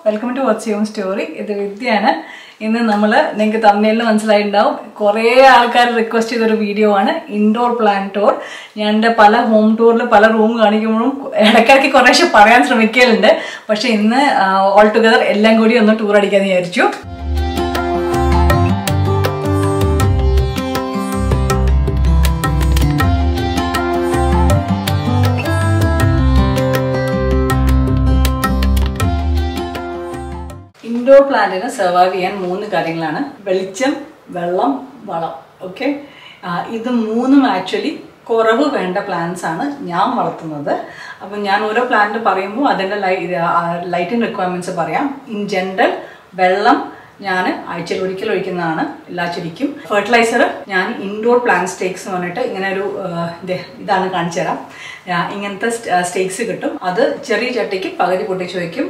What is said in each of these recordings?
welcome to what's your story ഇത് വിദ്യയാണ് ഇന്ന് നമ്മൾ നിങ്ങൾക്ക് തമ്മിലിൽ മനസ്സിലായിട്ടുണ്ടാവും കുറേ ആൾക്കാർ റിക്വസ്റ്റ് ചെയ്തൊരു വീഡിയോ ആണ് ഇൻഡോർ പ്ലാൻ ടൂർ ഞാൻ എൻ്റെ പല ഹോം ടൂറിൽ പല റൂം കാണിക്കുമ്പോഴും ഇടയ്ക്കിടയ്ക്ക് കുറേശ്ശെ പറയാൻ ശ്രമിക്കലുണ്ട് പക്ഷേ ഇന്ന് ഓൾ ടുഗദർ എല്ലാം കൂടി ഒന്ന് ടൂർ അടിക്കാമെന്ന് വിചാരിച്ചു ഇൻഡോർ പ്ലാന്റിന് സർവൈവ് ചെയ്യാൻ മൂന്ന് കാര്യങ്ങളാണ് വെളിച്ചം വെള്ളം വളം ഓക്കെ ഇത് മൂന്നും ആക്ച്വലി കുറവ് വേണ്ട പ്ലാന്റ്സ് ആണ് ഞാൻ വളർത്തുന്നത് അപ്പം ഞാൻ ഓരോ പ്ലാന്റ് പറയുമ്പോൾ അതിൻ്റെ ലൈ ലൈറ്റിംഗ് റിക്വയർമെൻറ്റ്സ് പറയാം ഇൻ ജനറൽ വെള്ളം ഞാൻ ആഴ്ചയിൽ ഒരിക്കൽ ഒഴിക്കുന്നതാണ് എല്ലാ ചെടിക്കും ഫെർട്ടിലൈസർ ഞാൻ ഇൻഡോർ പ്ലാന്റ് സ്റ്റേക്സ് എന്ന് പറഞ്ഞിട്ട് ഇങ്ങനെ ഒരു ദേ, ഇതാണ് കാണിച്ചു തരാം ആ, ഇങ്ങനത്തെ സ്റ്റേക്സ് കിട്ടും അത് ചെറിയ ചട്ടിക്ക് പകുതി പൊട്ടിച്ച് വയ്ക്കും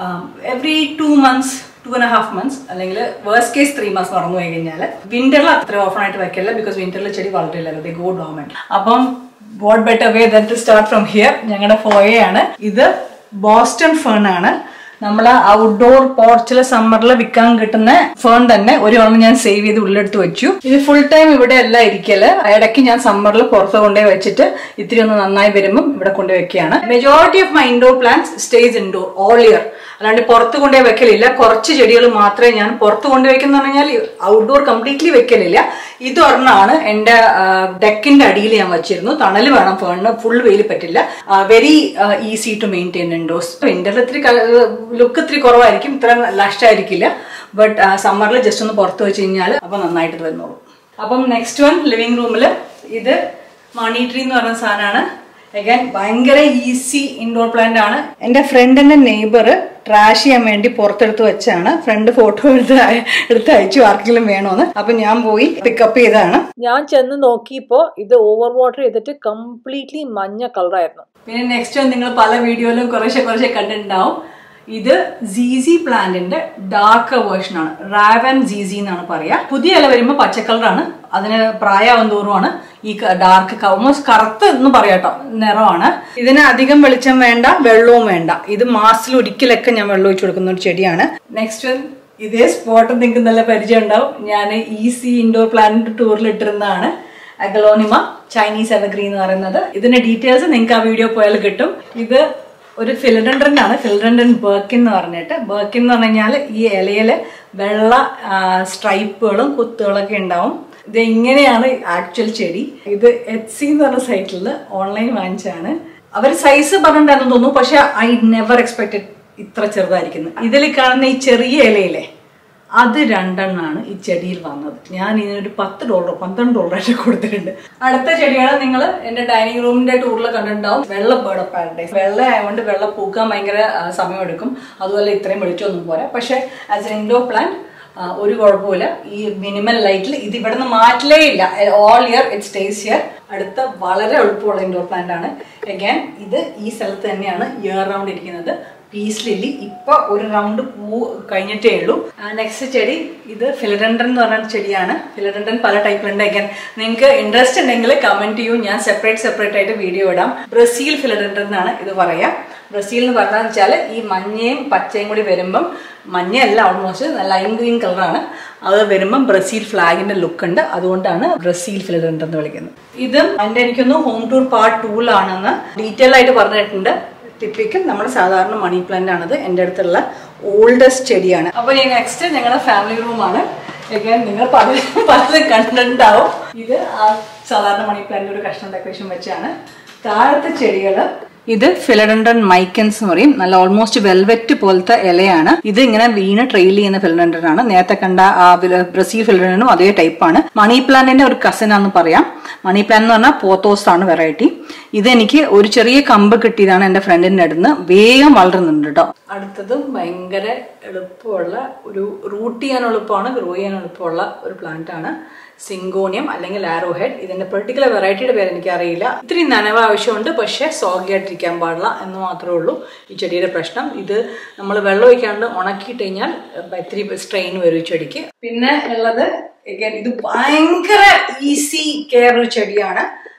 every two months two and half months അല്ലെങ്കിൽ വേഴ്സ് കേസ് ത്രീ മന്ത്സ് മറന്നു പോയി കഴിഞ്ഞാൽ വിന്ററിൽ അത്ര ഓപ്പൺ ആയിട്ട് വെക്കില്ല ബിക്കോസ് വിന്ററിൽ ചെടി വളരില്ലല്ലോ ദേ ഗോ ഡോമെന്റ് അപ്പം what better way than to start from here ഞങ്ങളുടെ ഫോയയാണ് ഇത് ബോസ്റ്റൺ ഫേൺ ആണ് നമ്മൾ ഔട്ട്ഡോർ പോർച്ചിൽ സമ്മറിൽ വിൽക്കാൻ കിട്ടുന്ന ഫേൺ തന്നെ ഒരു ഓണം ഞാൻ സേവ് ചെയ്ത് ഉള്ളെടുത്ത് വെച്ചു ഇത് ഫുൾ ടൈം ഇവിടെ അല്ല ഇരിക്കല് ഇടയ്ക്ക് ഞാൻ സമ്മറിൽ പുറത്ത് കൊണ്ടുപോയി വെച്ചിട്ട് ഇത്തിരി ഒന്ന് നന്നായി വരുമ്പം ഇവിടെ കൊണ്ടുപോയി വെക്കുകയാണ് majority of my indoor plants stay indoor all year അല്ലാണ്ട് പുറത്ത് കൊണ്ടുപോയി വെക്കലില്ല കുറച്ച് ചെടികൾ മാത്രമേ ഞാൻ പുറത്ത് കൊണ്ടുപോയി വെക്കുന്ന പറഞ്ഞാൽ ഔട്ട്ഡോർ കംപ്ലീറ്റ്ലി വെക്കലില്ല ഇത് ഒരെണ്ണമാണ് എൻ്റെ ഡെക്കിന്റെ അടിയിൽ ഞാൻ വെച്ചിരുന്നു തണൽ വേണം ഫേണിന് ഫുൾ വെയിൽ പറ്റില്ല very easy to maintain indoors വിന്ററിൽ ഇത്തിരി ലുക്ക് ഇത്തിരി കുറവായിരിക്കും ഇത്ര ലഷ് ആയിരിക്കില്ല ബട്ട് സമ്മറിൽ ജസ്റ്റ് ഒന്ന് പുറത്ത് വെച്ച് കഴിഞ്ഞാൽ അപ്പോൾ നന്നായിട്ട് ഇത് വന്നോളൂ അപ്പം നെക്സ്റ്റ് വൺ ലിവിംഗ് റൂമിൽ ഇത് മണി ട്രീ എന്ന് പറയുന്ന സാധനമാണ് അഗൈൻ ഭയങ്കര ഈസി ഇൻഡോർ പ്ലാന്റ് ആണ് എൻ്റെ ഫ്രണ്ടിന്റെ നെയ്ബർ ട്രാഷ് ചെയ്യാൻ വേണ്ടി പുറത്തെടുത്ത് വെച്ചാണ് ഫ്രണ്ട് ഫോട്ടോ എടുത്ത് അയ- എടുത്ത് അയച്ചു ആർക്കെങ്കിലും വേണോന്ന് അപ്പൊ ഞാൻ പോയി പിക്കപ്പ് ചെയ്തതാണ് ഞാൻ ചെന്ന് നോക്കിയപ്പോ ഇത് ഓവർ വാട്ടർ ചെയ്തിട്ട് കംപ്ലീറ്റ്ലി മഞ്ഞ കളറായിരുന്നു പിന്നെ നെക്സ്റ്റ് നിങ്ങൾ പല വീഡിയോയിലും കുറേശ്ശെ കുറേശ്ശെ കണ്ടിട്ടുണ്ടാവും ഇത് സീസി പ്ലാന്റിന്റെ ഡാർക്ക് വേർഷൻ ആണ് റാവൻ സീസി എന്നാണ് പറയാ പുതിയ ഇല വരുമ്പോൾ പച്ച കളറാണ് അതിന് പ്രായമാവും തോറുമാണ് ഈ ഡാർക്ക് ഓൾമോസ്റ്റ് കറുത്ത് എന്ന് പറയാട്ടോ നിറമാണ് ഇതിന് അധികം വെളിച്ചം വേണ്ട വെള്ളവും വേണ്ട ഇത് മാസത്തിൽ ഒരിക്കലൊക്കെ ഞാൻ വെള്ളം ഒഴിച്ചു കൊടുക്കുന്ന ഒരു ചെടിയാണ് നെക്സ്റ്റ് ഇതേ സ്പോട്ട് നിങ്ങൾക്ക് നല്ല പരിചയം ഉണ്ടാവും ഞാൻ ഈസി ഇൻഡോർ പ്ലാന്റ് ടൂറിൽ ഇട്ടിരുന്നതാണ് അഗലോണിമ ചൈനീസ് എവർഗ്രീൻ എന്ന് പറയുന്നത് ഇതിന്റെ ഡീറ്റെയിൽസ് നിങ്ങൾക്ക് ആ വീഡിയോ പോയാൽ കിട്ടും ഇത് ഒരു ഫിലഡൻഡ്രൻ ആണ് ഫിലഡൻഡ്രൻ ബേക്കിൻ എന്ന് പറഞ്ഞിട്ട് ബേക്കിൻ എന്ന് പറഞ്ഞു കഴിഞ്ഞാൽ ഈ ഇലയില് വെള്ള സ്ട്രൈപ്പുകളും കുത്തുകളൊക്കെ ഉണ്ടാവും ഇത് ഇങ്ങനെയാണ് ആക്ച്വൽ ചെടി ഇത് എച്ച് സി എന്ന് പറഞ്ഞ സൈറ്റിൽ ഓൺലൈൻ വാങ്ങിച്ചാണ് അവർ സൈസ് പറഞ്ഞിട്ടുണ്ടായിരുന്നു തോന്നുന്നു പക്ഷെ ഐ നെവർ എക്സ്പെക്ടഡ് ഇത്ര ചെറുതായിരിക്കുന്നത് ഇതിൽ കാണുന്ന ഈ ചെറിയ ഇലയിലെ അത് രണ്ടെണ്ണാണ് ഈ ചെടിയിൽ വന്നത് ഞാൻ ഇതിനൊരു പത്ത് ഡോളർ പന്ത്രണ്ട് ഡോളറായിട്ട് കൊടുത്തിട്ടുണ്ട് അടുത്ത ചെടിയാണ് നിങ്ങൾ എന്റെ ഡൈനിങ് റൂമിന്റെ ടൂറിൽ കണ്ടിട്ടുണ്ടാവും വെള്ള ബേർഡ് ഓഫ് പാരഡൈസ് വെള്ള ആയതുകൊണ്ട് വെള്ള പൂക്കാൻ ഭയങ്കര ആ, സമയമെടുക്കും അതുപോലെ ഇത്രയും വെളിച്ചമൊന്നും പോരാ പക്ഷേ ആസ് എ ഇൻഡോർ പ്ലാന്റ് ഒരു കുഴപ്പമില്ല ഈ മിനിമൽ ലൈറ്റിൽ ഇത് ഇവിടെ നിന്ന് മാറ്റിലേ ഇല്ല all year it stays here അടുത്ത വളരെ എളുപ്പമുള്ള ഇൻഡോർ പ്ലാന്റ് ആണ് അഗൈൻ ഇത് ഈ സ്ഥലത്ത് തന്നെയാണ് ഇയർ റൗണ്ട് ഇരിക്കുന്നത് പീസ് ലില്ലി ഇപ്പൊ ഒരു റൗണ്ട് പൂ കഴിഞ്ഞിട്ടേ ഉള്ളൂ നെക്സ്റ്റ് ചെടി ഇത് ഫിലഡൻഡൻ എന്ന് പറഞ്ഞ ചെടിയാണ് ഫിലഡൻഡൻ പല ടൈപ്പിലുണ്ട് അഗൈൻ നിങ്ങൾക്ക് ഇൻട്രസ്റ്റ് ഉണ്ടെങ്കിൽ കമന്റ് ചെയ്യൂ ഞാൻ സെപ്പറേറ്റ് സെപ്പറേറ്റ് ആയിട്ട് വീഡിയോ ഇടാം ബ്രസീൽ ഫിലഡൻഡൻ എന്നാണ് ഇത് പറയാ ബ്രസീൽ എന്ന് പറഞ്ഞാൽ വെച്ചാൽ ഈ മഞ്ഞയും പച്ചയും കൂടി വരുമ്പം മഞ്ഞയല്ല ഓൾമോസ്റ്റ് ലൈം ഗ്രീൻ കളറാണ് അത് വരുമ്പം ബ്രസീൽ ഫ്ലാഗിന്റെ ലുക്ക് ഉണ്ട് അതുകൊണ്ടാണ് ബ്രസീൽ ഫിലഡൻഡൻ എന്ന് വിളിക്കുന്നത് ഇതും എൻ്റെ എനിക്കൊന്ന് ഹോം ടൂർ പാർട്ട് ടൂലാണെന്ന് ഡീറ്റെയിൽ ആയിട്ട് പറഞ്ഞിട്ടുണ്ട് ടിപ്പിക്കൽ നമ്മുടെ സാധാരണ മണി പ്ലാന്റ് ആണത് എൻ്റെ അടുത്തുള്ള ഓൾഡസ്റ്റ് ചെടിയാണ് അപ്പോൾ ഈ നെക്സ്റ്റ് ഞങ്ങളുടെ ഫാമിലി റൂമാണ് again നിങ്ങൾ പലരും പലതും കണ്ടിട്ടുണ്ടാവും ഇത് ആ സാധാരണ മണി പ്ലാന്റ് ഒരു കഷ്ണം ഡെക്കറേഷൻ വെച്ചാണ് താഴത്തെ ചെടികൾ ഇത് ഫിലഡൻഡൻ മൈക്കൻസ് എന്ന് പറയും നല്ല ഓൾമോസ്റ്റ് വെൽവെറ്റ് പോലത്തെ ഇലയാണ് ഇത് ഇങ്ങനെ വീണ് ട്രെയിൽ ചെയ്യുന്ന ഫിലഡൻഡൻ ആണ് നേരത്തെ കണ്ട ആ വില- ബ്രസീൽ ഫിലഡനും അതേ ടൈപ്പാണ് മണി പ്ലാന്റിന്റെ ഒരു കസിൻ ആണെന്ന് പറയാം മണി പ്ലാന്റ് എന്ന് പറഞ്ഞാൽ പോത്തോസ് ആണ് വെറൈറ്റി ഇതെനിക്ക് ഒരു ചെറിയ കമ്പ് കിട്ടിയതാണ് എന്റെ ഫ്രണ്ടിന്റെ അടുത്ത് വേഗം വളരുന്നുണ്ട് കേട്ടോ അടുത്തതും ഭയങ്കര എളുപ്പമുള്ള ഒരു റൂട്ട് ചെയ്യാൻ എളുപ്പമാണ് ഗ്രോ ചെയ്യാൻ എളുപ്പമുള്ള ഒരു പ്ലാന്റ് ആണ് സിങ്കോണിയം അല്ലെങ്കിൽ ആരോ ഹെഡ് ഇതിന്റെ പെർട്ടിക്കുലർ വെറൈറ്റിയുടെ പേര് എനിക്ക് അറിയില്ല ഇത്തിരി നനവ് ആവശ്യമുണ്ട് പക്ഷേ സോഗി ആയിട്ടിരിക്കാൻ പാടില്ല എന്ന് മാത്രമേ ഉള്ളൂ ഈ ചെടിയുടെ പ്രശ്നം ഇത് നമ്മൾ വെള്ളം ഒഴിക്കാണ്ട് ഉണക്കിയിട്ട് കഴിഞ്ഞാൽ ഇത്തിരി സ്ട്രെയിൻ വരും ഈ ചെടിക്ക് പിന്നെ ഉള്ളത് again ഇത് ഭയങ്കര ഈസി കെയർ ഒരു ചെടിയാണ്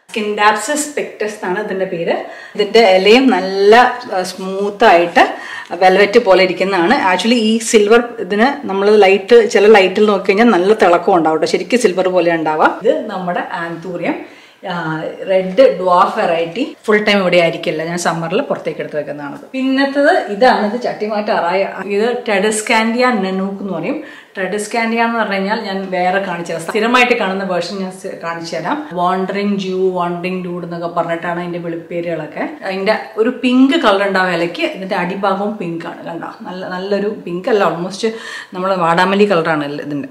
സ്കിൻഡാപ്സിസ് പെക്ടസ് എന്നാണ് ഇതിൻ്റെ പേര് ഇതിൻ്റെ ഇലയും നല്ല സ്മൂത്ത് ആയിട്ട് വെൽവെറ്റ് പോലെ ഇരിക്കുന്നതാണ് ആക്ച്വലി ഈ സിൽവർ ഇതിന് നമ്മൾ ലൈറ്റ് ചില ലൈറ്റിൽ നോക്കി കഴിഞ്ഞാൽ നല്ല തിളക്കം ഉണ്ടാവും കേട്ടോ ശരിക്കും സിൽവർ പോലെ ഉണ്ടാവുക ഇത് നമ്മുടെ anthurium red dwarf variety full time ഇവിടെ ആയിരിക്കില്ല ഞാൻ സമ്മറിൽ പുറത്തേക്ക് എടുത്ത് വെക്കുന്നതാണ് പിന്നത്തത് ഇതാണ് ഇത് ചട്ടിമാറ്റാറായ ഇത് ടെഡസ്കാൻഡിയ നെനൂക്ക് എന്ന് പറയും ടെഡസ്കാൻഡിയ എന്ന് പറഞ്ഞു കഴിഞ്ഞാൽ ഞാൻ വേറെ കാണിച്ചു തരാം സ്ഥിരമായിട്ട് കാണുന്ന വേർഷൻ ഞാൻ സ് കാണിച്ചു തരാം വാണ്ടറിങ് ജൂ വാണ്ടറിങ് ഡൂഡ് എന്നൊക്കെ പറഞ്ഞിട്ടാണ് അതിന്റെ വെളിപ്പേരുകളൊക്കെ അതിന്റെ ഒരു പിങ്ക് കളർ ഉണ്ടാവും ഇലയ്ക്ക് ഇതിന്റെ അടിഭാഗവും പിങ്ക് ആണ് കണ്ടോ നല്ല നല്ലൊരു പിങ്ക് അല്ല ഓൾമോസ്റ്റ് നമ്മൾ വാടാമല്ലി കളറാണ് ഇതിന്റെ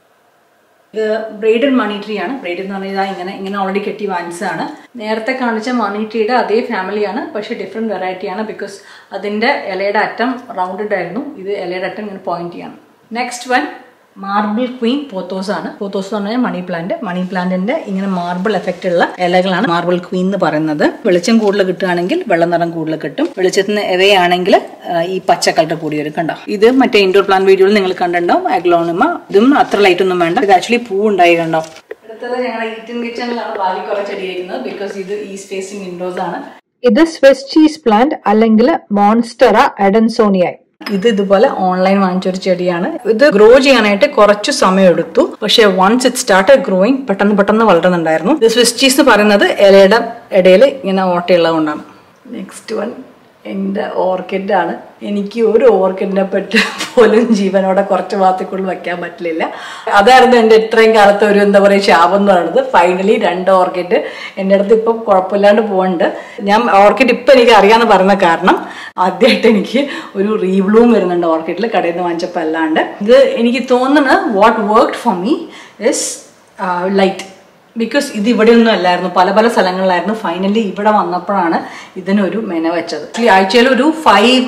ഇത് ബ്രെയ്ഡഡ് മണി ട്രീ ആണ് ബ്രെയ്ഡ് എന്ന് പറഞ്ഞാൽ ഇതാ ഇങ്ങനെ ഇങ്ങനെ ഓൾറെഡി കെട്ടി വാങ്ങിച്ചതാണ് നേരത്തെ കാണിച്ച മണി ട്രീയുടെ അതേ ഫാമിലിയാണ് പക്ഷെ ഡിഫറെൻറ്റ് വെറൈറ്റിയാണ് ബിക്കോസ് അതിൻ്റെ ഇലയുടെ അറ്റം റൗണ്ടഡ് ആയിരുന്നു ഇത് ഇലയുടെ അറ്റം ഇങ്ങനെ പോയിന്റ് ചെയ്യാണ് next one marble queen pothos ആണ് പോത്തോസ് എന്ന് പറഞ്ഞാൽ മണി പ്ലാന്റ് മണി പ്ലാന്റിന്റെ ഇങ്ങനെ മാർബിൾ എഫക്റ്റ് ഉള്ള ഇലകളാണ് മാർബിൾ ക്വീൻ എന്ന് പറയുന്നത് വെളിച്ചം കൂടുതൽ കിട്ടുകയാണെങ്കിൽ വെള്ള നിറം കൂടുതൽ കിട്ടും വെളിച്ചത്തിന് എവയാണെങ്കിൽ ഈ പച്ച കളർ കൂടി വരും കണ്ടോ ഇത് മറ്റേ ഇൻഡോർ പ്ലാൻ വീഡിയോയിൽ നിങ്ങൾ കണ്ടിട്ടുണ്ടാവും അഗ്ലോണിമ ഇതും അത്ര ലൈറ്റ് ഒന്നും വേണ്ട ഇത് ആക്ച്വലി പൂ ഉണ്ടായി കണ്ടോ അടുത്തത് ഞങ്ങളുടെ ഈറ്റൻ കിച്ചണിലാണ് ബാലി കുറെ ചെടിയിരിക്കുന്നത് ബിക്കോസ് ഇത് ഈ സ്പേസിംഗ് വിൻഡോസ് ആണ് ഇത് സ്വിസ് ചീസ് പ്ലാന്റ് അല്ലെങ്കിൽ മോൺസ്റ്ററ എഡൻസോണിയായി ഇത് ഇതുപോലെ ഓൺലൈൻ വാങ്ങിച്ചൊരു ചെടിയാണ് ഇത് ഗ്രോ ചെയ്യാനായിട്ട് കുറച്ച് സമയം എടുത്തു പക്ഷെ വൺസ് ഇറ്റ് സ്റ്റാർട്ട് ഗ്രോയിങ് പെട്ടെന്ന് പെട്ടെന്ന് വളരുന്നുണ്ടായിരുന്നു ഇത് സ്വിസ് ചീസ് എന്ന് പറയുന്നത് ഇലയുടെ ഇടയിൽ ഇങ്ങനെ ഓട്ടയുള്ളത് കൊണ്ടാണ് നെക്സ്റ്റ് വൺ എൻ്റെ ഓർക്കിഡാണ് എനിക്ക് ഒരു ഓർക്കിഡിനെ പറ്റി പോലും ജീവനോടെ കുറച്ച് ഭാഗത്തേക്കുള്ളിൽ വെക്കാൻ പറ്റില്ല അതായിരുന്നു എൻ്റെ ഇത്രയും കാലത്തെ ഒരു എന്താ പറയുക ശാപം എന്ന് പറയുന്നത് ഫൈനലി രണ്ട് ഓർക്കിഡ് എൻ്റെ അടുത്ത് ഇപ്പം കുഴപ്പമില്ലാണ്ട് പോകുന്നുണ്ട് ഞാൻ ഓർക്കിഡ് ഇപ്പം എനിക്ക് അറിയാമെന്ന് പറയുന്ന കാരണം ആദ്യമായിട്ട് എനിക്ക് ഒരു റീബ്ലൂം വരുന്നുണ്ട് ഓർക്കിഡിൽ കടയിൽ നിന്ന് വാങ്ങിച്ചപ്പോൾ അല്ലാണ്ട് ഇത് എനിക്ക് തോന്നുന്നത് what work for me is light because ഇത് ഇവിടെയൊന്നും അല്ലായിരുന്നു പല പല സ്ഥലങ്ങളിലായിരുന്നു ഫൈനലി ഇവിടെ വന്നപ്പോഴാണ് ഇതിനൊരു മെന വെച്ചത് ആക്ച്വലി ആഴ്ചയിൽ ഒരു ഫൈവ്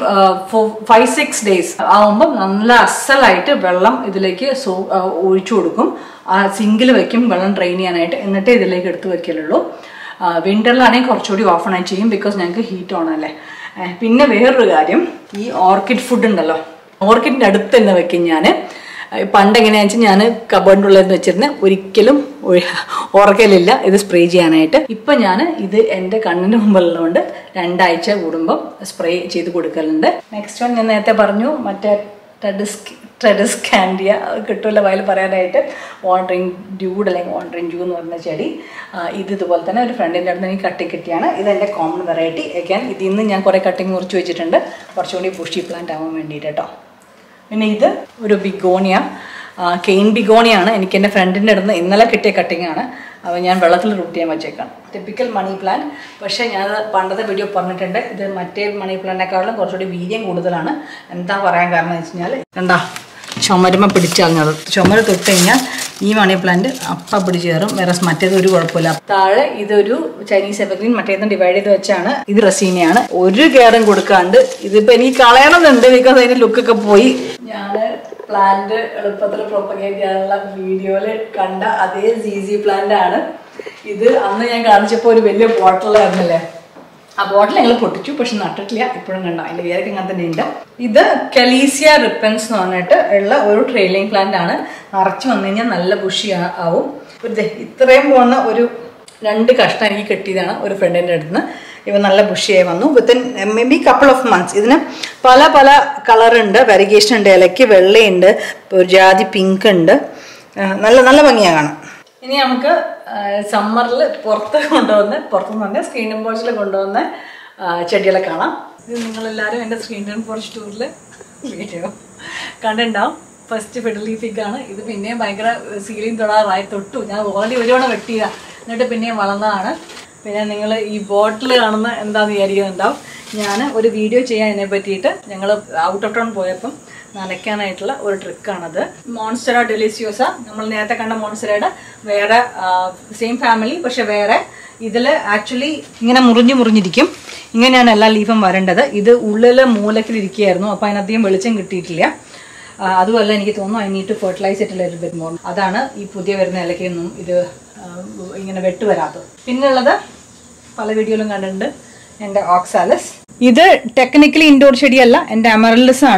ഫൈവ് സിക്സ് ഡേയ്സ് ആവുമ്പം നല്ല അസലായിട്ട് വെള്ളം ഇതിലേക്ക് സോ ഒഴിച്ചു കൊടുക്കും ആ സിങ്കിൽ വെക്കും വെള്ളം ഡ്രെയിൻ ചെയ്യാനായിട്ട് എന്നിട്ടേ ഇതിലേക്ക് എടുത്ത് വെക്കലുള്ളൂ വിന്ററിലാണെങ്കിൽ കുറച്ചുകൂടി ഓഫ് ആയി ചെയ്യും ബിക്കോസ് ഞങ്ങൾക്ക് ഹീറ്റ് ഓൺ അല്ലേ ഏഹ് പിന്നെ വേറൊരു കാര്യം ഈ ഓർക്കിഡ് ഫുഡ് ഉണ്ടല്ലോ ഓർക്കിഡിൻ്റെ അടുത്ത് തന്നെ വെക്കും ഞാൻ പണ്ട് എങ്ങനെയാണെന്ന് വെച്ചാൽ ഞാൻ കബേർഡിൻ്റെ ഉള്ളിൽ വെച്ചിരുന്ന ഒരിക്കലും ഒഴി- ഓർക്കലില്ല ഇത് സ്പ്രേ ചെയ്യാനായിട്ട് ഇപ്പം ഞാൻ ഇത് എൻ്റെ കണ്ണിന് മുമ്പിലുള്ളതുകൊണ്ട് രണ്ടാഴ്ച കൂടുമ്പം സ്പ്രേ ചെയ്ത് കൊടുക്കലുണ്ട് നെക്സ്റ്റ് വൺ ഞാൻ നേരത്തെ പറഞ്ഞു മറ്റേ ടെഡസ്ക് ടെഡസ്കാൻഡിയ കിട്ടുമല്ലോ വയൽ പറയാനായിട്ട് വാണ്ടറിങ് ഡ്യൂഡ് അല്ലെങ്കിൽ വാണ്ടറിങ് ഡ്യൂ എന്ന് പറഞ്ഞ ചെടി ആ, ഇത് ഇതുപോലെ തന്നെ ഒരു ഫ്രണ്ടിൻ്റെ അടുത്ത് എനിക്ക് കട്ടിങ് കിട്ടിയാണ് ഇത് എൻ്റെ കോമൺ വെറൈറ്റി again ഇതിൽ നിന്ന് ഞാൻ കുറേ കട്ടിങ് മുറിച്ച് വെച്ചിട്ടുണ്ട് കുറച്ചുകൂടി ബുഷി പ്ലാന്റ് ആവാൻ വേണ്ടിയിട്ട് കേട്ടോ പിന്നെ ഇത് ഒരു ബിഗോണിയ കെയിൻ ബിഗോണിയാണ് എനിക്ക് എൻ്റെ ഫ്രണ്ടിൻ്റെ അടുത്ത് ഇന്നലെ കിട്ടിയ കട്ടിംഗ് ആണ് അപ്പോൾ ഞാൻ വെള്ളത്തിൽ റൂട്ട് ചെയ്യാൻ വെച്ചേക്കാണ് ടിപ്പിക്കൽ മണി പ്ലാന്റ് പക്ഷേ ഞാൻ പണ്ടത്തെ വീഡിയോ പറഞ്ഞിട്ടുണ്ട് ഇത് മറ്റേ മണി പ്ലാന്റിനെക്കാളും കുറച്ചുകൂടി വീര്യം കൂടുതലാണ് എന്താ പറയാൻ കാരണം എന്ന് വെച്ച് കഴിഞ്ഞാൽ എന്താ ചുമരുമ പിടിച്ചറിഞ്ഞത് ചുമര് തൊട്ട് കഴിഞ്ഞാൽ ഈ മണി പ്ലാന്റ് അപ്പം പിടിച്ച് കയറും വേറെ മറ്റേത് ഒരു കുഴപ്പമില്ല താഴെ ഇതൊരു ചൈനീസ് എവർഗ്രീൻ മറ്റേത് ഡിവൈഡ് ചെയ്ത് വെച്ചാണ് ഇത് റസീനയാണ് ഒരു കെയറും കൊടുക്കാണ്ട് ഇതിപ്പോ എനിക്ക് കളയണമെന്നുണ്ട് ബിക്കോസ് അതിന്റെ ലുക്കൊക്കെ പോയി ഞാൻ പ്ലാന്റ് എളുപ്പത്തിൽ പ്രൊപ്പഗേറ്റ് ചെയ്യാനുള്ള വീഡിയോയില് കണ്ട അതേ സീസി പ്ലാന്റ് ആണ് ഇത് അന്ന് ഞാൻ കാണിച്ചപ്പോൾ ഒരു വലിയ ബോട്ടിലായിരുന്നല്ലേ ആ ബോട്ടിൽ ഞങ്ങൾ പൊട്ടിച്ചു പക്ഷെ നട്ടിട്ടില്ല ഇപ്പോഴും കണ്ടോ അതിന്റെ വേരൊക്കെ അങ്ങനെ തന്നെ ഉണ്ട് ഇത് കലീസിയ റിപ്പൻസ് എന്ന് പറഞ്ഞിട്ട് ഉള്ള ഒരു ട്രെയിലിംഗ് പ്ലാന്റ് ആണ് നിറച്ച് വന്നു കഴിഞ്ഞാൽ നല്ല ബുഷി ആ- ആവും ഒരു ദേ ഇത്രയും പോകുന്ന ഒരു രണ്ട് കഷ്ണം എനിക്ക് കിട്ടിയതാണ് ഒരു ഫ്രണ്ടിൻ്റെ അടുത്ത് നിന്ന് ഇവ നല്ല ബുഷിയായി വന്നു within maybe couple of months ഇതിന് പല പല കളറുണ്ട് വെരിഗേഷൻ ഉണ്ട് ഇലയ്ക്ക് വെള്ളയുണ്ട് ഒരു ജാതി പിങ്ക് ഉണ്ട് ആ, നല്ല നല്ല ഭംഗിയാണ് കാണാം ഇനി നമുക്ക് സമ്മറിൽ പുറത്ത് കൊണ്ടുവന്ന് പുറത്തുനിന്ന് പറഞ്ഞാൽ സ്ക്രീൻ പോർച്ചിൽ കൊണ്ടുവന്ന ആ, ചെടികളെ കാണാം ഇത് നിങ്ങളെല്ലാവരും എൻ്റെ സ്ക്രീൻ പോർച്ച് ടൂറിൽ വീഡിയോ കണ്ടിട്ടുണ്ടാവും ഫസ്റ്റ് ഫെഡലി ഫിഗ് ആണ് ഇത് പിന്നെയും ഭയങ്കര സീലിംഗ് തൊടാറായി തൊട്ടു ഞാൻ ഓൾറെഡി ഒരു തവണ വെട്ടിയതാണ് എന്നിട്ട് പിന്നെയും വളർന്നതാണ് പിന്നെ നിങ്ങൾ ഈ ബോട്ടിൽ കാണുന്ന എന്താണെന്ന് വിചാരിക്കുന്നുണ്ടാവും ഞാൻ ഒരു വീഡിയോ ചെയ്യാൻ ഇതിനെ പറ്റിയിട്ട് ഞങ്ങൾ ഔട്ട് ഓഫ് ടൗൺ പോയപ്പം നനയ്ക്കാനായിട്ടുള്ള ഒരു ട്രിക്കാണത് മോൺസ്റ്ററ ഡെലിസിയോസ നമ്മൾ നേരത്തെ കണ്ട മോൺസ്റ്ററയുടെ വേറെ സെയിം ഫാമിലി പക്ഷെ വേറെ ഇതിൽ ആക്ച്വലി ഇങ്ങനെ മുറിഞ്ഞ് മുറിഞ്ഞിരിക്കും ഇങ്ങനെയാണ് എല്ലാ ലീഫും വരേണ്ടത് ഇത് ഉള്ളിലെ മൂലക്കിലിരിക്കുകയായിരുന്നു അപ്പോൾ അതിനധികം വെളിച്ചം കിട്ടിയിട്ടില്ല ആ, അതുമല്ല എനിക്ക് തോന്നുന്നു I need to fertilise it little bit more അതാണ് ഈ പുതിയ വരുന്ന ഇലയ്ക്കൊന്നും ഇത് ആ, ഇങ്ങനെ വെട്ട് വരാത്തത് പിന്നുള്ളത് പല വീഡിയോയിലും കണ്ടിട്ടുണ്ട് എൻ്റെ ഓക്സാലസ് ഇത് ടെക്നിക്കലി ഇൻഡോർ ചെടിയല്ല എൻ്റെ അമറലിസ് ആണ്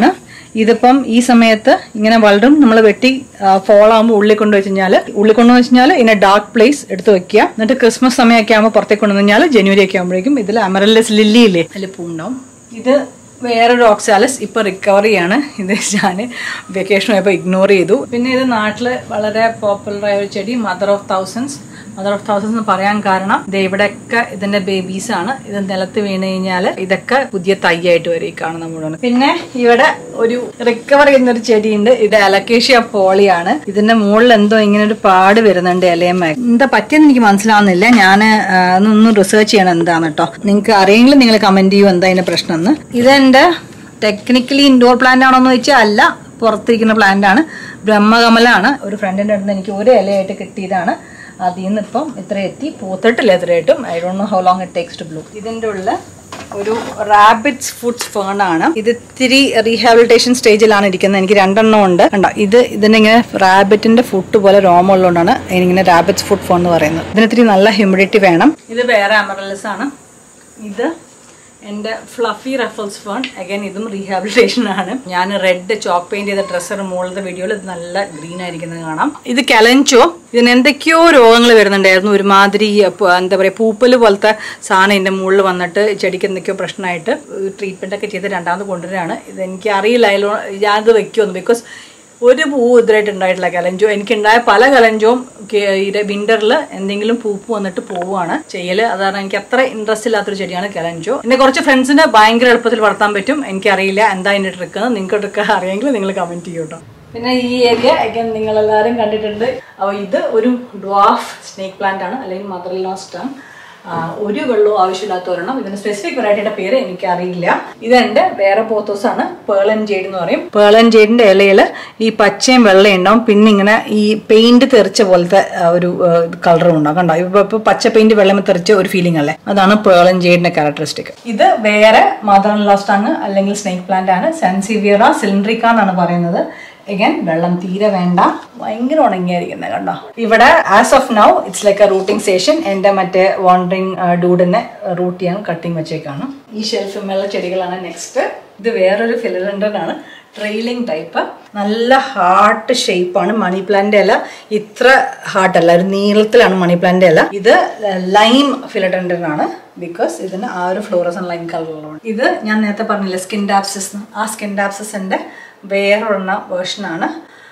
ഇതിപ്പം ഈ സമയത്ത് ഇങ്ങനെ വളരും നമ്മൾ വെട്ടി ഫോൾ ആകുമ്പോൾ ഉള്ളിൽ കൊണ്ട് വെച്ച് കഴിഞ്ഞാൽ ഉള്ളിൽ കൊണ്ട് വെച്ച് കഴിഞ്ഞാൽ ഇങ്ങനെ ഡാർക്ക് പ്ലേസ് എടുത്ത് വെക്കുക എന്നിട്ട് ക്രിസ്മസ് സമയമൊക്കെ ആകുമ്പോൾ പുറത്തേക്ക് കൊണ്ടു കഴിഞ്ഞാൽ ജനുവരി ഒക്കെ ആകുമ്പോഴേക്കും ഇതിൽ അമരല്ലസ് ലില്ലി ഇല്ലേ അതിൽ പൂണ്ടാവും ഇത് വേറൊരു ഓക്സാലസ് ഇപ്പൊ റിക്കവറി ആണ് ഇത് ഞാൻ വെക്കേഷൻ ആയപ്പോൾ ഇഗ്നോർ ചെയ്തു പിന്നെ ഇത് നാട്ടിൽ വളരെ പോപ്പുലർ ആയ ഒരു ചെടി mother of thousands mother of thousands എന്ന് പറയാൻ കാരണം ഇത് ഇവിടെയൊക്കെ ഇതിന്റെ ബേബീസ് ആണ് ഇത് നിലത്ത് വീണ് കഴിഞ്ഞാൽ ഇതൊക്കെ പുതിയ തൈയായിട്ട് വരും ഈ കാണുന്ന മുഴുവൻ പിന്നെ ഇവിടെ ഒരു റിക്കവർ ചെയ്യുന്നൊരു ചെടിയുണ്ട് ഇത് അലക്കേഷ്യ പോളിയാണ് ഇതിന്റെ മുകളിൽ എന്തോ ഇങ്ങനെ ഒരു പാട് വരുന്നുണ്ട് ഇലയമ്മ എന്താ പറ്റിയെന്ന് എനിക്ക് മനസ്സിലാവുന്നില്ല ഞാൻ ഒന്ന് റിസർച്ച് ചെയ്യണം എന്താണ് കേട്ടോ നിങ്ങൾക്ക് അറിയെങ്കിലും നിങ്ങൾ കമന്റ് ചെയ്യൂ എന്താ അതിന്റെ പ്രശ്നം എന്ന് ഇതെന്റെ ടെക്നിക്കലി ഇൻഡോർ പ്ലാന്റ് ആണോ എന്ന് വെച്ചാൽ അല്ല പുറത്തിരിക്കുന്ന പ്ലാന്റ് ആണ് ബ്രഹ്മകമലാണ് ഒരു ഫ്രണ്ടിന്റെ അടുത്ത് എനിക്ക് ഒരു ഇലയായിട്ട് കിട്ടിയതാണ് അതിൽ നിന്ന് ഇപ്പം ഇത്ര എത്തി പൂത്തിട്ടില്ല ഇത്രയായിട്ടും I don't know how long it takes to bloom ഇതിൻ്റെ ഉള്ള ഒരു റാബിറ്റ്സ് ഫുഡ്സ് ഫേൺ ആണ് ഇത് ഇത്തിരി റീഹാബിലിറ്റേഷൻ സ്റ്റേജിലാണ് ഇരിക്കുന്നത് എനിക്ക് രണ്ടെണ്ണം ഉണ്ട് കണ്ടോ ഇത് ഇതിന് ഇങ്ങനെ റാബിറ്റിന്റെ ഫുഡ് പോലെ രോമമുള്ളതുകൊണ്ടാണ് ഇതിനിങ്ങനെ റാബിറ്റ്സ് ഫുഡ് ഫോൺ എന്ന് പറയുന്നത് ഇതിന് ഇത്തിരി നല്ല ഹ്യൂമിഡിറ്റി വേണം ഇത് വേറെ അമറലസ് ആണ് ഇത് എൻ്റെ ഫ്ലഫി റഫൽസ് ഫോൺ അഗൈൻ ഇതും റീഹാബിലിറ്റേഷൻ ആണ് ഞാൻ റെഡ് ചോക്ക് പെയിന്റ് ചെയ്ത ഡ്രസ്സർ മുകളിലത്തെ വീഡിയോയിൽ ഇത് നല്ല ഗ്രീൻ ആയിരിക്കുന്നത് കാണാം ഇത് കലഞ്ചോ ഇതിന് എന്തൊക്കെയോ രോഗങ്ങൾ വരുന്നുണ്ടായിരുന്നു ഒരുമാതിരി പ- എന്താ പറയുക പൂപ്പല് പോലത്തെ സാധനം ഇതിൻ്റെ മുകളിൽ വന്നിട്ട് ചെടിക്ക് എന്തൊക്കെയോ പ്രശ്നമായിട്ട് ട്രീറ്റ്മെൻ്റ് ഒക്കെ ചെയ്ത് രണ്ടാമത് കൊണ്ടുവരികയാണ് ഇത് എനിക്ക് അറിയില്ല അതിലോ ഞാനത് വെക്കുമെന്ന് ബിക്കോസ് ഒരു പൂ ഇതുവരായിട്ട് ഉണ്ടായിട്ടില്ല കലഞ്ചോ എനിക്കുണ്ടായ പല കലഞ്ചവും വിന്ററിൽ എന്തെങ്കിലും പൂപ്പ് വന്നിട്ട് പോവുകയാണ് ചെയ്യല് അതാണ് എനിക്ക് അത്ര ഇൻട്രസ്റ്റ് ഇല്ലാത്തൊരു ചെടിയാണ് കലഞ്ചോ എന്നെ കുറച്ച് ഫ്രണ്ട്സിന് ഭയങ്കര എളുപ്പത്തിൽ വളർത്താൻ പറ്റും എനിക്കറിയില്ല എന്താ അതിന്റെ ട്രിക്ക് എന്ന് നിങ്ങൾക്ക് ട്രിക്ക് അറിയെങ്കിൽ നിങ്ങൾ കമന്റ് ചെയ്യൂ കേട്ടോ പിന്നെ ഈ ഏരിയ again നിങ്ങൾ എല്ലാവരും കണ്ടിട്ടുണ്ട് അപ്പോൾ ഇത് ഒരു ഡ്വാഫ് സ്നേക്ക് പ്ലാന്റ് ആണ് അല്ലെങ്കിൽ മദർ ലോ സ്റ്റം ആ, ഒരു വെള്ളവും ആവശ്യമില്ലാത്ത ഒരെണ്ണം ഇതിന് സ്പെസിഫിക് വെറൈറ്റിയുടെ പേര് എനിക്കറിയില്ല ഇതെന്റെ വേറെ പോത്തോസ് ആണ് പേളൻ ജെയ്ഡ് എന്ന് പറയും പേളൻ ജെയ്ഡിന്റെ ഇലയിൽ ഈ പച്ചയും വെള്ളയും ഉണ്ടാവും പിന്നെ ഇങ്ങനെ ഈ പെയിന്റ് തെറിച്ച പോലത്തെ ആ, ഒരു കളറും ഉണ്ടാവും കണ്ടോ ഇപ്പൊ ഇപ്പൊ പച്ച പെയിന്റ് വെള്ളം തെറിച്ച ഒരു ഫീലിംഗ് അല്ലേ അതാണ് പേളൻ ജെയ്ഡിന്റെ ക്യാരക്ടറിസ്റ്റിക് ഇത് വേറെ മദർ ലോസ്റ്റ് ആണ് അല്ലെങ്കിൽ സ്നേക്ക് പ്ലാന്റ് ആണ് സെൻസിവിയറ സിലിണ്ട്രിക്ക എന്നാണ് പറയുന്നത് again വെള്ളം തീരെ വേണ്ട ഭയങ്കര ഉണങ്ങിയായിരിക്കുന്നത് കണ്ടോ ഇവിടെ as of now it's like a rooting station എൻ്റെ മറ്റേ വാണ്ടറിങ് ഡൂഡിനെ റൂട്ട് ചെയ്യാൻ കട്ടിങ് വെച്ചേക്കാണ് ഈ ഷെൽഫിലുള്ള ചെടികളാണ് നെക്സ്റ്റ് ഇത് വേറൊരു ഫിലഡൻഡൻ ആണ് ട്രെയിലിംഗ് ടൈപ്പ് നല്ല ഹാർട്ട് ഷേപ്പാണ് മണി പ്ലാന്റ് ഇല ഇത്ര ഹാർട്ട് അല്ല ഒരു നീളത്തിലാണ് മണി പ്ലാന്റ് ഇല ഇത് ലൈം ഫിലഡൻഡൻ ആണ് ബിക്കോസ് ഇതിന് ആ ഒരു ഫ്ലോറസൺ ലൈം കളറുള്ളതാണ് ഇത് ഞാൻ നേരത്തെ പറഞ്ഞില്ല സ്കിൻ ഡാപ്സിസ് ആ സ്കിൻ ഡാപ്സിസിന്റെ വേറൊരെണ്ണ വേർഷനാണ്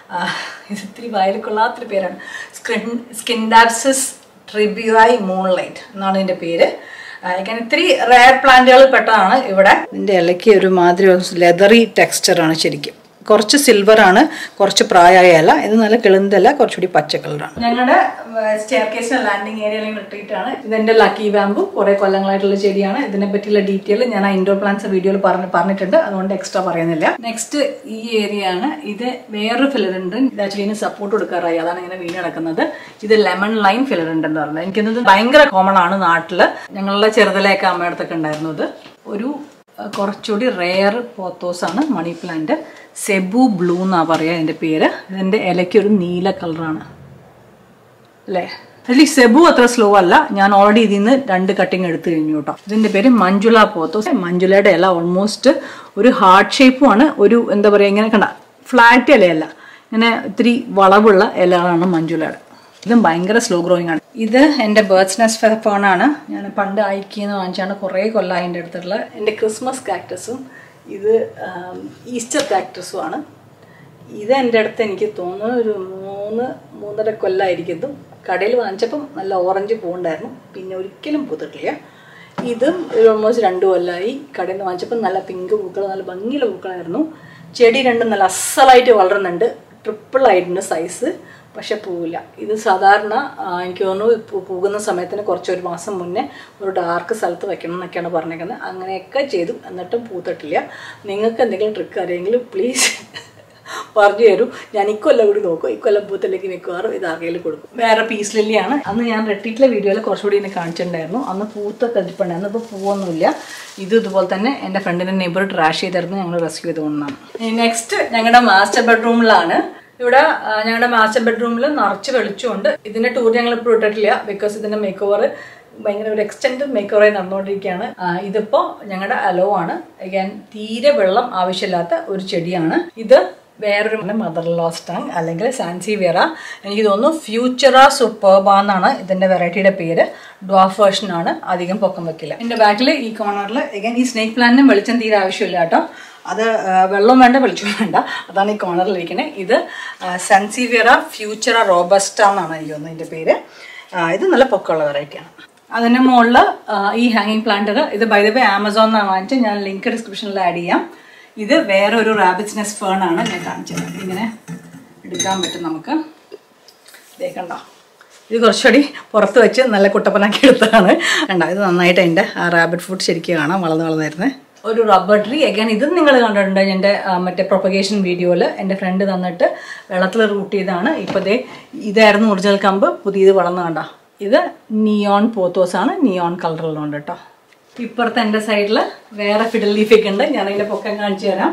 ഇത് ഇത്തിരി വായിൽ കൊള്ളാത്തൊരു പേരാണ് സ്കിൻ സ്കിൻ ഡാപ്സിസ് ട്രിബ്യൂഐ മൂൺലൈറ്റ് എന്നാണ് ഇതിന്റെ പേര് ഇങ്ങനെ ഇത്തിരി റയർ പ്ലാന്റുകളിൽ പെട്ടതാണ് ഇവിടെ ഇതിന്റെ ഇലയ്ക്ക് ഒരു മാതിരി ലെതറി ടെക്സ്ചറാണ് ശരിക്കും കുറച്ച് സിൽവർ ആണ് കുറച്ച് പ്രായമായ ഇല ഇത് നല്ല കിളുന്തല കുറച്ചുകൂടി പച്ച കളറാണ് ഞങ്ങളുടെ സ്റ്റെയർ കേസിന്റെ ലാൻഡിങ് ഏരിയയിൽ റിട്രീറ്റ് ആണ് ഇതെന്റെ ലക്കി ബാമ്പു കുറെ കൊല്ലങ്ങളായിട്ടുള്ള ചെടിയാണ് ഇതിനെ പറ്റിയുള്ള ഡീറ്റെയിൽ ഞാൻ ആ ഇൻഡോർ പ്ലാന്റ്സ് വീഡിയോയിൽ പറഞ്ഞ് പറഞ്ഞിട്ടുണ്ട് അതുകൊണ്ട് എക്സ്ട്രാ പറയുന്നില്ല നെക്സ്റ്റ് ഈ ഏരിയ ആണ് ഇത് വേറൊരു ഫിലറുണ്ട് ഇത് ആക്ച്വലി ഇതിന് സപ്പോർട്ട് കൊടുക്കാറായി അതാണ് ഇങ്ങനെ വീണ് കിടക്കുന്നത് ഇത് ലെമൺ ലൈൻ ഫിലറുണ്ട് എന്ന് പറയുന്നത് എനിക്കിത് ഭയങ്കര കോമൺ ആണ് നാട്ടില് ഞങ്ങളുടെ ചെറുതിലേക്ക് അമ്മയടുത്തൊക്കെ ഉണ്ടായിരുന്നു ഇത് ഒരു അഹ് കുറച്ചുകൂടി റെയർ പോത്തോസ് ആണ് മണി പ്ലാന്റ് സെബു ബ്ലൂ എന്നാ പറയുക ഇതിന്റെ പേര് ഇതിന്റെ ഇലയ്ക്ക് ഒരു നീല കളറാണ് അല്ലേ അതിൽ സെബു അത്ര സ്ലോ അല്ല ഞാൻ ഓൾറെഡി ഇതിൽ നിന്ന് രണ്ട് കട്ടിങ് എടുത്തു കഴിഞ്ഞു കേട്ടോ ഇതിന്റെ പേര് മഞ്ജുള പോത്തോസ് മഞ്ജുളയുടെ ഇല ഓൾമോസ്റ്റ് ഒരു ഹാർട്ട് ഷേപ്പുമാണ് ഒരു എന്താ പറയുക ഇങ്ങനെ കണ്ട ഫ്ലാറ്റ് ഇലയല്ല ഇങ്ങനെ ഇത്തിരി വളവുള്ള ഇലകളാണ് മഞ്ജുളയുടെ ഇതും ഭയങ്കര സ്ലോ ഗ്രോയിങ് ആണ് ഇത് എൻ്റെ ബേർഡ്സ് നെസ്റ്റ് ഫോണാണ് ഞാൻ പണ്ട് അയക്കിന്ന് വാങ്ങിച്ചാണ് കുറേ കൊല്ലമായി എൻ്റെ അടുത്തുള്ള എൻ്റെ ക്രിസ്മസ് കാക്ടസും ഇത് ആം, ഈസ്റ്റർ കാക്ടസും ആണ് ഇത് എൻ്റെ അടുത്ത് എനിക്ക് തോന്നുന്നു ഒരു മൂന്ന് മൂന്നര കൊല്ലമായിരിക്കുന്നു കടയിൽ വാങ്ങിച്ചപ്പം നല്ല ഓറഞ്ച് പൂണ്ടായിരുന്നു പിന്നെ ഒരിക്കലും പൂത്തിട്ടില്ല ഇതും ഒരു ഓൾമോസ്റ്റ് രണ്ട് കൊല്ലമായി കടയിൽ നിന്ന് വാങ്ങിച്ചപ്പം നല്ല പിങ്ക് പൂക്കൾ നല്ല ഭംഗിയുള്ള പൂക്കളായിരുന്നു ചെടി രണ്ടും നല്ല അസലായിട്ട് വളരുന്നുണ്ട് ട്രിപ്പിൾ ആയിട്ടുണ്ട് സൈസ് പക്ഷെ പൂവില്ല ഇത് സാധാരണ ആ, എനിക്ക് തോന്നുന്നു പൂ- പൂകുന്ന സമയത്തിന് കുറച്ച് ഒരു മാസം മുന്നേ ഒരു ഡാർക്ക് സ്ഥലത്ത് വെക്കണം എന്നൊക്കെയാണ് പറഞ്ഞേക്കുന്നത് അങ്ങനെയൊക്കെ ചെയ്തു എന്നിട്ടും പൂത്തിട്ടില്ല നിങ്ങൾക്ക് എന്തെങ്കിലും ട്രിക്ക് അറിയെങ്കിലും പ്ലീസ് പറഞ്ഞു തരൂ ഞാൻ ഇക്കൊല്ലം കൂടി നോക്കും ഇക്കൊല്ലം പൂത്തിലേക്ക് മിക്കവാറും ഇത് ആർക്കെങ്കിലും കൊടുക്കും വേറെ പീസ് ലില്ലിയാണ് അന്ന് ഞാൻ റെട്ടിട്ടിലെ വീഡിയോയിൽ കുറച്ചുകൂടി എന്നെ കാണിച്ചിട്ടുണ്ടായിരുന്നു അന്ന് പൂത്ത കതിപ്പുണ്ടായിരുന്നു ഇപ്പോൾ പൂവൊന്നുമില്ല ഇത് ഇതുപോലെ തന്നെ എൻ്റെ ഫ്രണ്ടിൻ്റെ നെയ്ബർ ട്രാഷ് ചെയ്തായിരുന്നു ഞങ്ങൾ റെസ്ക്യൂ ചെയ്തുകൊണ്ടാണ് നെക്സ്റ്റ് ഞങ്ങളുടെ മാസ്റ്റർ ബെഡ്റൂമിലാണ് ഇവിടെ ആ, ഞങ്ങളുടെ മാസ്റ്റർ ബെഡ്റൂമിൽ നിറച്ച് വെളിച്ചമുണ്ട് ഇതിന്റെ ടൂർ ഞങ്ങൾ ഇപ്പോൾ ഇട്ടിട്ടില്ല ബിക്കോസ് ഇതിന്റെ മേക്ക് ഓവർ ഭയങ്കര ഒരു എക്സ്റ്റെൻഡ് മേക്ക് ഓവർ നടന്നുകൊണ്ടിരിക്കുകയാണ് ആ, ഇതിപ്പോ ഞങ്ങളുടെ അലോ ആണ് again തീരെ വെള്ളം ആവശ്യമില്ലാത്ത ഒരു ചെടിയാണ് ഇത് വേറൊരു മദർ ലോസ് ടങ് അല്ലെങ്കിൽ സാൻസിവേറ എനിക്ക് തോന്നുന്നു ഫ്യൂച്ചറ സൂപ്പർബ എന്നാണ് ഇതിന്റെ വെറൈറ്റിയുടെ പേര് ഡ്വാഫ് വേർഷൻ ആണ് അധികം പൊക്കം വെക്കില്ല എൻ്റെ ബാക്കിൽ ഈ കോർണറിൽ again ഈ സ്നേക്ക് പ്ലാന്റിനും വെളിച്ചം തീരെ ആവശ്യമില്ല കേട്ടോ അത് ആ, വെള്ളം വേണ്ട വെളിച്ചം വേണ്ട അതാണ് ഈ കോർണറിൽ ഇരിക്കുന്നത് ഇത് സൺസിവിയറ ഫ്യൂച്ചറ റോബസ്റ്റ എന്നാണ് എനിക്ക് തോന്നുന്നത് ഇതിൻ്റെ പേര് ആ, ഇത് നല്ല പൊക്കമുള്ള വെറൈറ്റിയാണ് അതിൻ്റെ മുകളിൽ ഈ ഹാങ്ങിങ് പ്ലാന്റുകൾ ഇത് ബൈ ദ വേ ആമസോൺ എന്നാണ് വാങ്ങിച്ചത് ഞാൻ ലിങ്ക് ഡിസ്ക്രിപ്ഷനിൽ ആഡ് ചെയ്യാം ഇത് വേറെ ഒരു റാബിറ്റ്സ് നെസ് ഫേൺ ആണ് ഞാൻ കാണിച്ചത് ഇങ്ങനെ എടുക്കാൻ പറ്റും നമുക്ക് ദേ കണ്ടോ ഇത് കുറച്ചുകൂടി പുറത്ത് വെച്ച് നല്ല കുട്ടപ്പനാക്കി എടുത്തതാണ് കണ്ടോ ഇത് നന്നായിട്ട് എൻ്റെ ആ റാബിറ്റ് ഫുഡ് ശരിക്കും കാണാം വളർന്ന് വളർന്നിരുന്നത് ഒരു റബ്ബർ ട്രീ അഗൈൻ ഇതും നിങ്ങൾ കണ്ടിട്ടുണ്ട് എൻ്റെ ആ, മറ്റേ പ്രൊപ്പഗേഷൻ വീഡിയോയിൽ എൻ്റെ ഫ്രണ്ട് തന്നിട്ട് വെള്ളത്തിൽ റൂട്ട് ചെയ്താണ് ഇപ്പോൾ ദേ ഇതായിരുന്നു ഒറിജിനൽ കമ്പ് പുതിയത് വളർന്നു കണ്ട ഇത് നിയോൺ പോത്തോസ് ആണ് നിയോൺ കളറിലുണ്ട് കേട്ടോ ഇപ്പുറത്തെ എൻ്റെ സൈഡിൽ വേറെ ഫിഡൽ ലീഫൊക്കെ ഉണ്ട് ഞാൻ അതിൻ്റെ പൊക്കം കാണിച്ചു തരാം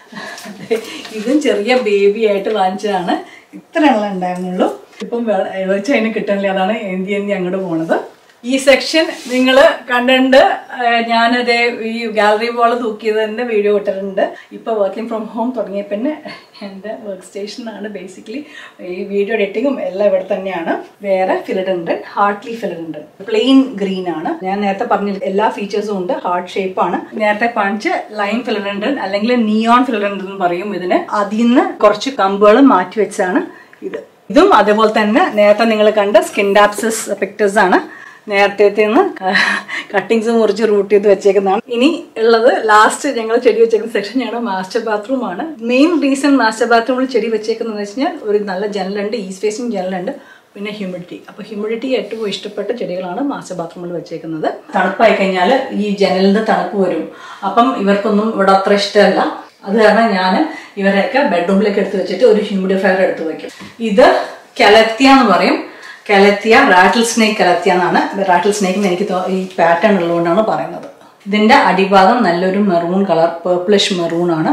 ഇതും ചെറിയ ബേബി ആയിട്ട് വാങ്ങിച്ചതാണ് ഇത്ര എണ്ണം ഉണ്ടായിരുന്നുള്ളൂ ഇപ്പം വെച്ച് അതിന് കിട്ടുന്നില്ല അതാണ് എന്തി എന്തി അങ്ങോട്ട് പോണത് ഈ സെക്ഷൻ നിങ്ങൾ കണ്ടിട്ടുണ്ട് ഏഹ് ഞാനത് ഈ ഗാലറി വാൾ തൂക്കിയതിൻ്റെ വീഡിയോ ഇട്ടിട്ടുണ്ട് ഇപ്പോൾ വർക്കിംഗ് ഫ്രം ഹോം തുടങ്ങിയ പിന്നെ എൻ്റെ വർക്ക് സ്റ്റേഷനാണ് ബേസിക്കലി ഈ വീഡിയോ എഡിറ്റിങ്ങും എല്ലാം ഇവിടെ തന്നെയാണ് വേറെ philodendron heartleaf philodendron plain green ആണ് ഞാൻ നേരത്തെ പറഞ്ഞ എല്ലാ ഫീച്ചേഴ്സും ഉണ്ട് ഹാർട്ട് ഷേപ്പ് ആണ് നേരത്തെ കാണിച്ച് ലൈൻ ഫിലഡൻഡൻ അല്ലെങ്കിൽ നിയോൺ ഫിലഡൻഡൻ എന്ന് പറയും ഇതിന് അതിൽ നിന്ന് കുറച്ച് കമ്പുകൾ മാറ്റി വെച്ചാണ് ഇത് ഇതും അതേപോലെ തന്നെ നേരത്തെ നിങ്ങൾ കണ്ട സ്കിൻ ഡാപ്സിസ് പിക്ടേഴ്സ് ആണ് നേരത്തെ കട്ടിങ്സ് മുറിച്ച് റൂട്ട് ചെയ്ത് വെച്ചേക്കുന്നതാണ് ഇനി ഉള്ളത് ലാസ്റ്റ് ഞങ്ങൾ ചെടി വെച്ചേക്കുന്ന സെക്ഷൻ ഞങ്ങളുടെ മാസ്റ്റർ ബാത്റൂം ആണ് മെയിൻ റീസൺ മാസ്റ്റർ ബാത്റൂമിൽ ചെടി വെച്ചേക്കുന്നതെന്ന് വെച്ച് കഴിഞ്ഞാൽ ഒരു നല്ല ജനലുണ്ട് ഈസ്റ്റ് ഫേസിങ് ജനലുണ്ട് പിന്നെ ഹ്യൂമിഡിറ്റി അപ്പോൾ ഹ്യൂമിഡിറ്റി ഏറ്റവും ഇഷ്ടപ്പെട്ട ചെടികളാണ് മാസ്റ്റർ ബാത്റൂമിൽ വെച്ചേക്കുന്നത് തണുപ്പായി കഴിഞ്ഞാൽ ഈ ജനലിന്റെ തണുപ്പ് വരും അപ്പം ഇവർക്കൊന്നും ഇവിടെ അത്ര ഇഷ്ടമല്ല അത് കാരണം ഞാൻ ഇവരെയൊക്കെ ബെഡ്റൂമിലേക്ക് എടുത്ത് വെച്ചിട്ട് ഒരു ഹ്യൂമിഡിഫയർ എടുത്ത് വെക്കും ഇത് കലത്തിയ എന്ന് പറയും കലത്തിയ റാറ്റിൽ സ്നേക്ക് കലത്തിയ എന്നാണ് റാറ്റിൽ സ്നേക്കിന് എനിക്ക് തോ- ഈ പാറ്റേൺ ഉള്ളതുകൊണ്ടാണ് പറയുന്നത് ഇതിന്റെ അടിഭാഗം നല്ലൊരു മെറൂൺ കളർ പേർപ്പിളിഷ് മെറൂൺ ആണ്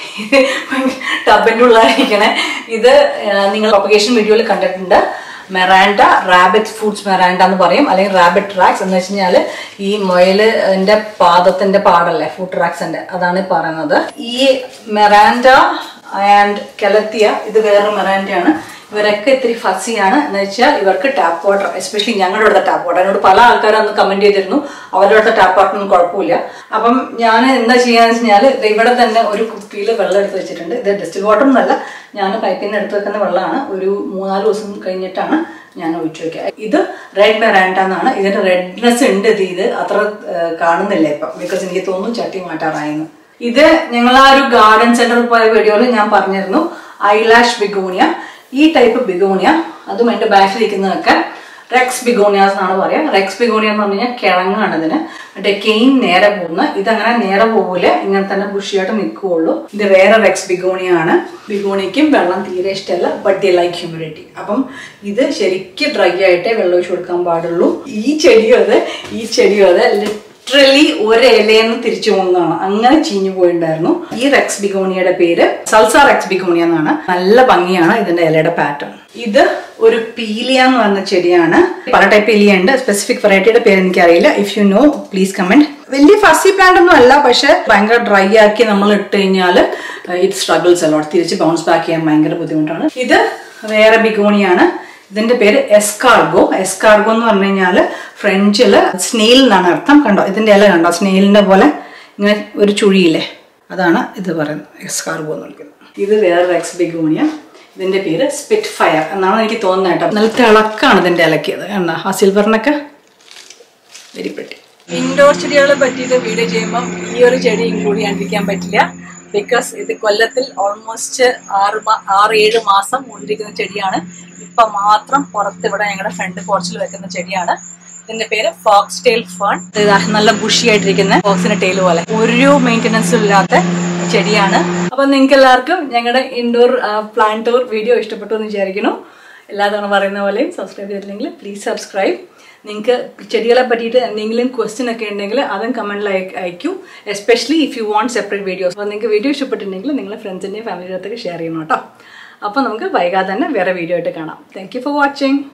ടബിൻ്റെ ഉള്ളായിരിക്കണേ ഇത് ആ, നിങ്ങൾ പ്രൊപ്പഗേഷൻ വീഡിയോയിൽ കണ്ടിട്ടുണ്ട് മെറാൻഡ റാബിറ്റ് ഫുഡ്സ് മെറാൻഡ എന്ന് പറയും അല്ലെങ്കിൽ റാബിറ്റ് ട്രാക്സ് എന്ന് വെച്ച് കഴിഞ്ഞാൽ ഈ മുയലിന്റെ പാദത്തിന്റെ പാടല്ലേ ഫുഡ് ട്രാക്സിന്റെ അതാണ് ഈ പറയുന്നത് ഈ മെറാൻഡ ആൻഡ് കെലത്തിയ ഇത് വേറെ മെറാൻഡയാണ് ഇവരൊക്കെ ഇത്തിരി ഫസിയാണ് എന്ന് വെച്ചാൽ ഇവർക്ക് ടാപ്പ് വാട്ടർ എസ്പെഷ്യലി ഞങ്ങളുടെ അടുത്ത ടാപ്പ് വാട്ടർ എന്നോട് പല ആൾക്കാരും അന്ന് കമന്റ് ചെയ്തിരുന്നു അവരുടെ അടുത്ത ടാപ്പ് വാട്ടറൊന്നും കുഴപ്പമില്ല അപ്പം ഞാൻ എന്താ ചെയ്യാന്ന് വെച്ച് കഴിഞ്ഞാൽ ഇവിടെ തന്നെ ഒരു കുപ്പിയിൽ വെള്ളം എടുത്ത് വെച്ചിട്ടുണ്ട് ഇത് ഡിസ്റ്റിൽ വാട്ടർ എന്നല്ല ഞാൻ പൈപ്പിൽ നിന്ന് എടുത്ത് വെക്കുന്ന വെള്ളമാണ് ഒരു മൂന്നാല് ദിവസം കഴിഞ്ഞിട്ടാണ് ഞാൻ ഒഴിച്ചു വെക്കുക ഇത് റെഡ് മെറാൻഡ എന്നാണ് ഇതിന്റെ റെഡ്നെസ് ഉണ്ട് ഇത് ഇത് അത്ര ഏഹ്, കാണുന്നില്ല ഇപ്പം ബിക്കോസ് എനിക്ക് തോന്നുന്നു ചട്ടി മാറ്റാറായെന്ന് ഇത് ഞങ്ങൾ ആ ഒരു ഗാർഡൻ സെന്ററിൽ പോയ വീഡിയോയിൽ ഞാൻ പറഞ്ഞിരുന്നു ഐലാഷ് ബിഗോണിയ ഈ ടൈപ്പ് ബിഗോണിയ അതും എൻ്റെ ബാക്കിലിരിക്കുന്നതൊക്കെ റെക്സ് ബിഗോണിയാസ് എന്നാണ് പറയാ റെക്സ് ബിഗോണിയ എന്ന് പറഞ്ഞു കഴിഞ്ഞാൽ കിഴങ്ങാണ് ഇതിന് മറ്റേ കെയിൻ നേരെ പോകുന്ന ഇതങ്ങനെ നേരെ പോകില്ല ഇങ്ങനെ തന്നെ ബുഷിയായിട്ട് നിൽക്കുകയുള്ളൂ ഇത് വേറെ റെക്സ് ബിഗോണിയ ആണ് ബിഗോണിയയ്ക്കും വെള്ളം തീരെ ഇഷ്ടമല്ല ബട്ട് ദി ലൈക്ക് ഹ്യൂമിഡിറ്റി അപ്പം ഇത് ശരിക്കും ഡ്രൈ ആയിട്ടേ വെള്ളം ഒഴിച്ചു കൊടുക്കാൻ പാടുള്ളൂ ഈ ചെടിയും അതെ ഈ ചെടിയും അതെ ലിറ്ററലി ഒരു ഇലയെന്ന് തിരിച്ചു പോകുന്നതാണ് അങ്ങനെ ചീഞ്ഞു പോയിണ്ടായിരുന്നു ഈ റെക്സ് ബിഗോണിയയുടെ പേര് സൽസ റെക്സ് ബിഗോണിയ എന്നാണ് നല്ല ഭംഗിയാണ് ഇതിന്റെ ഇലയുടെ പാറ്റേൺ ഇത് ഒരു പീലിയ എന്ന് പറഞ്ഞ ചെടിയാണ് പല ടൈപ്പ് പീലിയ ഉണ്ട് സ്പെസിഫിക് വെറൈറ്റിയുടെ പേര് എനിക്കറിയില്ല if you know please comment വലിയ ഫസി പ്ലാന്റ് ഒന്നും അല്ല പക്ഷെ ഭയങ്കര ഡ്രൈ ആക്കി നമ്മൾ ഇട്ട് കഴിഞ്ഞാൽ ഇത് സ്ട്രഗിൾസ് അലോട്ട് തിരിച്ച് ബൗൺസ് ബാക്ക് ചെയ്യാൻ ഭയങ്കര ബുദ്ധിമുട്ടാണ് ഇത് വേറെ ബിഗോണിയാണ് ഇതിന്റെ പേര് എസ്കാർഗോ എസ്കാർഗോ എന്ന് പറഞ്ഞു കഴിഞ്ഞാല് ഫ്രഞ്ചില് സ്നെയിൽ എന്നാണ് അർത്ഥം കണ്ടോ ഇതിന്റെ ഇല കണ്ടോ സ്നെയിലിന്റെ പോലെ ഇങ്ങനെ ഒരു ചുഴിയില്ലേ അതാണ് ഇത് പറയുന്നത് എസ്കാർഗോ എന്ന് വിളിക്കുന്നത് ഇത് വേറെ എക്സ് ബിഗോണിയ ഇതിന്റെ പേര് സ്പിറ്റ് ഫയർ എന്നാണ് എനിക്ക് തോന്നുന്നത് കേട്ടോ നല്ല തിളക്കാണ് ഇതിന്റെ ഇലയ്ക്ക് അത് കണ്ടോ ആ സിൽവറിനൊക്കെ വെരി പെട്ടി ഇൻഡോർ ചെടികളെ പറ്റിയിട്ട് വീഡിയോ ചെയ്യുമ്പം ഈ ഒരു ചെടി ഇൻക്ലൂഡ് ചെയ്യാണ്ടിരിക്കാൻ പറ്റില്ല ബിക്കോസ് ഇത് കൊല്ലത്തിൽ ഓൾമോസ്റ്റ് ആറ് മാ- ആറ് ഏഴ് മാസം കൊണ്ടിരിക്കുന്ന ചെടിയാണ് ഇപ്പൊ മാത്രം പുറത്ത് ഇവിടെ ഞങ്ങളുടെ ഫ്രണ്ട് പോർച്ചിൽ വെക്കുന്ന ചെടിയാണ് ഇതിന്റെ പേര് ഫോക്സ് ടെയിൽ ഫേൺ നല്ല ബുഷി ആയിട്ടിരിക്കുന്ന ഫോക്സിന്റെ ടെയിൽ പോലെ ഒരു മെയിൻ്റനൻസും ഇല്ലാത്ത ചെടിയാണ് അപ്പൊ നിങ്ങൾക്ക് എല്ലാവർക്കും ഞങ്ങളുടെ ഇൻഡോർ പ്ലാൻ ടൂർ വീഡിയോ ഇഷ്ടപ്പെട്ടു എന്ന് വിചാരിക്കുന്നു എല്ലാ തവണ പറയുന്ന പോലെയും സബ്സ്ക്രൈബ് ചെയ്തിട്ടില്ലെങ്കിൽ പ്ലീസ് സബ്സ്ക്രൈബ് നിങ്ങൾക്ക് ചെടികളെ പറ്റിയിട്ട് എന്തെങ്കിലും ക്വസ്റ്റ്യൻ ഒക്കെ ഉണ്ടെങ്കിൽ അതും കമൻറ്റിൽ അയക്കൂ especially if you want separate videos അപ്പോൾ നിങ്ങൾക്ക് വീഡിയോ ഇഷ്ടപ്പെട്ടിട്ടുണ്ടെങ്കിൽ നിങ്ങളുടെ ഫ്രണ്ട്സിൻ്റെയും ഫാമിലിയുടെ അടുത്തൊക്കെ ഷെയർ ചെയ്യണം കേട്ടോ അപ്പോൾ നമുക്ക് വൈകാതെ തന്നെ വേറെ വീഡിയോ ആയിട്ട് കാണാം താങ്ക് യു ഫോർ വാച്ചിങ്